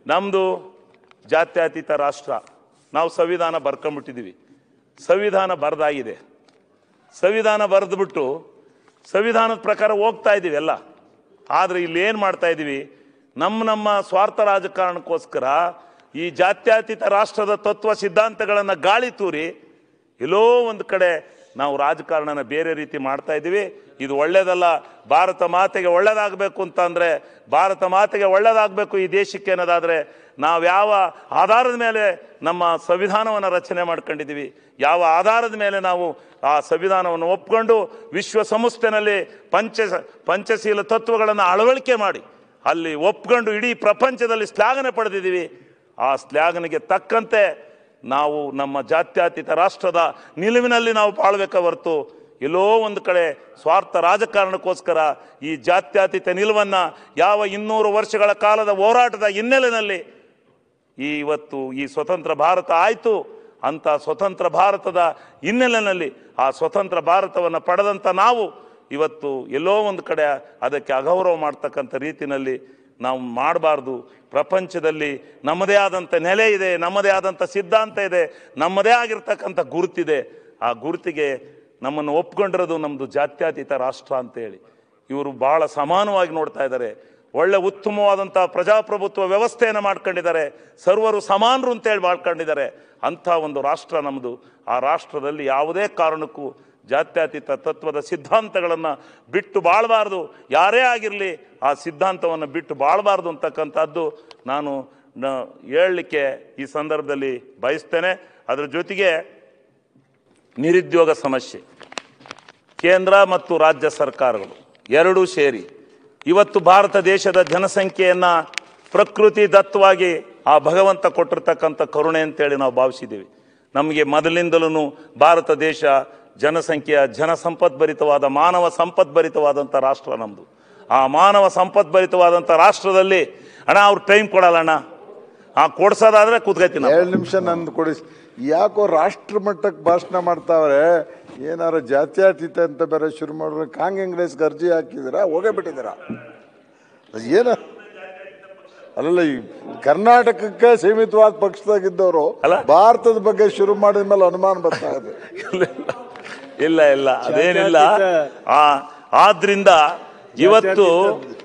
ನಮ್ಮದು ಜಾತ್ಯತೀತ ರಾಷ್ಟ್ರ ನಾವು ಸಂವಿಧಾನ ಬರ್ಕೊಂಬಿಟ್ಟಿದ್ದೀವಿ ಸಂವಿಧಾನ ಬರೆದಾಗಿದೆ ಸಂವಿಧಾನ ಬರೆದ್ಬಿಟ್ಟು ಸಂವಿಧಾನದ ಪ್ರಕಾರ ಹೋಗ್ತಾ ಇದ್ದೀವಿ ಎಲ್ಲ ಆದರೆ ಇಲ್ಲಿ ಏನು ಮಾಡ್ತಾ ಇದ್ದೀವಿ ನಮ್ಮ ನಮ್ಮ ಸ್ವಾರ್ಥ ರಾಜಕಾರಣಕ್ಕೋಸ್ಕರ ಈ ಜಾತ್ಯತೀತ ರಾಷ್ಟ್ರದ ತತ್ವ ಸಿದ್ಧಾಂತಗಳನ್ನು ಗಾಳಿ ತೂರಿ ಎಲ್ಲೋ ಒಂದು ಕಡೆ ನಾವು ರಾಜಕಾರಣನ ಬೇರೆ ರೀತಿ ಮಾಡ್ತಾ ಇದ್ದೀವಿ ಇದು ಒಳ್ಳೇದಲ್ಲ ಭಾರತ ಮಾತೆಗೆ ಒಳ್ಳೇದಾಗಬೇಕು ಅಂತಂದರೆ ಭಾರತ ಮಾತೆಗೆ ಒಳ್ಳೇದಾಗಬೇಕು ಈ ದೇಶಕ್ಕೆ ಅನ್ನೋದಾದರೆ ನಾವು ಯಾವ ಆಧಾರದ ಮೇಲೆ ನಮ್ಮ ಸಂವಿಧಾನವನ್ನು ರಚನೆ ಮಾಡ್ಕೊಂಡಿದ್ದೀವಿ ಯಾವ ಆಧಾರದ ಮೇಲೆ ನಾವು ಆ ಸಂವಿಧಾನವನ್ನು ಒಪ್ಕೊಂಡು ವಿಶ್ವಸಂಸ್ಥೆನಲ್ಲಿ ಪಂಚ ಪಂಚಶೀಲ ತತ್ವಗಳನ್ನು ಅಳವಡಿಕೆ ಮಾಡಿ ಅಲ್ಲಿ ಒಪ್ಕೊಂಡು ಇಡೀ ಪ್ರಪಂಚದಲ್ಲಿ ಶ್ಲಾಘನೆ ಪಡೆದಿದ್ದೀವಿ ಆ ಶ್ಲಾಘನೆಗೆ ತಕ್ಕಂತೆ ನಾವು ನಮ್ಮ ಜಾತ್ಯತೀತ ರಾಷ್ಟ್ರದ ನಿಲುವಿನಲ್ಲಿ ನಾವು ಬಾಳ್ಬೇಕ ಹೊರತು ಎಲ್ಲೋ ಒಂದು ಕಡೆ ಸ್ವಾರ್ಥ ರಾಜಕಾರಣಕ್ಕೋಸ್ಕರ ಈ ಜಾತ್ಯತೀತ ನಿಲುವನ್ನು ಯಾವ ಇನ್ನೂರು ವರ್ಷಗಳ ಕಾಲದ ಹೋರಾಟದ ಹಿನ್ನೆಲೆಯಲ್ಲಿ ಈ ಇವತ್ತು ಈ ಸ್ವತಂತ್ರ ಭಾರತ ಆಯಿತು ಅಂತ ಸ್ವತಂತ್ರ ಭಾರತದ ಹಿನ್ನೆಲೆಯಲ್ಲಿ ಆ ಸ್ವತಂತ್ರ ಭಾರತವನ್ನು ಪಡೆದಂಥ ನಾವು ಇವತ್ತು ಎಲ್ಲೋ ಒಂದು ಕಡೆ ಅದಕ್ಕೆ ಅಗೌರವ ಮಾಡ್ತಕ್ಕಂಥ ರೀತಿಯಲ್ಲಿ ನಾವು ಮಾಡಬಾರ್ದು ಪ್ರಪಂಚದಲ್ಲಿ ನಮ್ಮದೇ ಆದಂಥ ನೆಲೆ ಇದೆ ನಮ್ಮದೇ ಆದಂಥ ಸಿದ್ಧಾಂತ ಇದೆ ನಮ್ಮದೇ ಆಗಿರ್ತಕ್ಕಂಥ ಗುರುತಿದೆ ಆ ಗುರುತಿಗೆ ನಮ್ಮನ್ನು ಒಪ್ಕೊಂಡಿರೋದು ನಮ್ಮದು ಜಾತ್ಯತೀತ ರಾಷ್ಟ್ರ ಅಂತೇಳಿ ಇವರು ಭಾಳ ಸಮಾನವಾಗಿ ನೋಡ್ತಾ ಇದ್ದಾರೆ ಒಳ್ಳೆ ಉತ್ತಮವಾದಂಥ ಪ್ರಜಾಪ್ರಭುತ್ವ ವ್ಯವಸ್ಥೆಯನ್ನು ಮಾಡ್ಕೊಂಡಿದ್ದಾರೆ ಸರ್ವರು ಸಮಾನರು ಅಂತೇಳಿ ಮಾಡ್ಕೊಂಡಿದ್ದಾರೆ ಅಂಥ ಒಂದು ರಾಷ್ಟ್ರ ನಮ್ಮದು ಆ ರಾಷ್ಟ್ರದಲ್ಲಿ ಯಾವುದೇ ಕಾರಣಕ್ಕೂ ಜಾತ್ಯತೀತ ತತ್ವದ ಸಿದ್ಧಾಂತಗಳನ್ನು ಬಿಟ್ಟು ಬಾಳಬಾರ್ದು ಯಾರೇ ಆಗಿರಲಿ ಆ ಸಿದ್ಧಾಂತವನ್ನು ಬಿಟ್ಟು ಬಾಳಬಾರ್ದು ಅಂತಕ್ಕಂಥದ್ದು ನಾನು ನ- ಹೇಳಲಿಕ್ಕೆ ಈ ಸಂದರ್ಭದಲ್ಲಿ ಬಯಸ್ತೇನೆ ಅದರ ಜೊತೆಗೆ ನಿರುದ್ಯೋಗ ಸಮಸ್ಯೆ ಕೇಂದ್ರ ಮತ್ತು ರಾಜ್ಯ ಸರ್ಕಾರಗಳು ಎರಡೂ ಸೇರಿ ಇವತ್ತು ಭಾರತ ದೇಶದ ಜನಸಂಖ್ಯೆಯನ್ನು ಪ್ರಕೃತಿ ದತ್ತವಾಗಿ ಆ ಭಗವಂತ ಕೊಟ್ಟಿರ್ತಕ್ಕಂಥ ಕರುಣೆ ಅಂತೇಳಿ ನಾವು ಭಾವಿಸಿದ್ದೀವಿ ನಮಗೆ ಮೊದಲಿಂದಲೂ ಭಾರತ ದೇಶ ಜನಸಂಖ್ಯೆಯ ಜನ ಸಂಪದ್ಭರಿತವಾದ ಮಾನವ ಸಂಪದ್ಭರಿತವಾದಂಥ ರಾಷ್ಟ್ರ ನಮ್ಮದು ಆ ಮಾನವ ಸಂಪದ್ಭರಿತವಾದಂಥ ರಾಷ್ಟ್ರದಲ್ಲಿ ಅಣ್ಣ ಅವ್ರು ಟೈಮ್ ಕೊಡಲ್ಲ ಅಣ್ಣ ಆ ಕೊಡ್ಸೋದಾದ್ರೆ ಕೂತ್ಕೊತೀನಿ ನಾವು. ಎರಡು ನಿಮಿಷ ನಂದು ಕೊಡಿಸ್ ಯಾಕೋ ರಾಷ್ಟ್ರ ಮಟ್ಟಕ್ಕೆ ಭಾಷಣ ಮಾಡ್ತಾವ್ರೆ ಏನಾರು ಜಾತ್ಯತೀತ ಅಂತ ಬೇರೆ ಶುರು ಮಾಡಿದ್ರೆ ಕಾಂಗ್ರೆಸ್ ಅರ್ಜಿ ಹಾಕಿದ್ದೀರಾ ಹೋಗೇ ಬಿಟ್ಟಿದ್ದೀರಾ ಏನ ಅಲ್ಲಲ್ಲ ಈ ಕರ್ನಾಟಕಕ್ಕೆ ಸೀಮಿತವಾದ ಪಕ್ಷದಾಗಿದ್ದವರು ಅಲ್ಲ? ಭಾರತದ ಬಗ್ಗೆ ಶುರು ಮಾಡಿದ ಮೇಲೆ ಅನುಮಾನ ಬರ್ತಾ ಇದೆ ಇಲ್ಲ ಇಲ್ಲ ಇಲ್ಲ ಅದೇನಿಲ್ಲ ಆ ಆದ್ರಿಂದ ಇವತ್ತು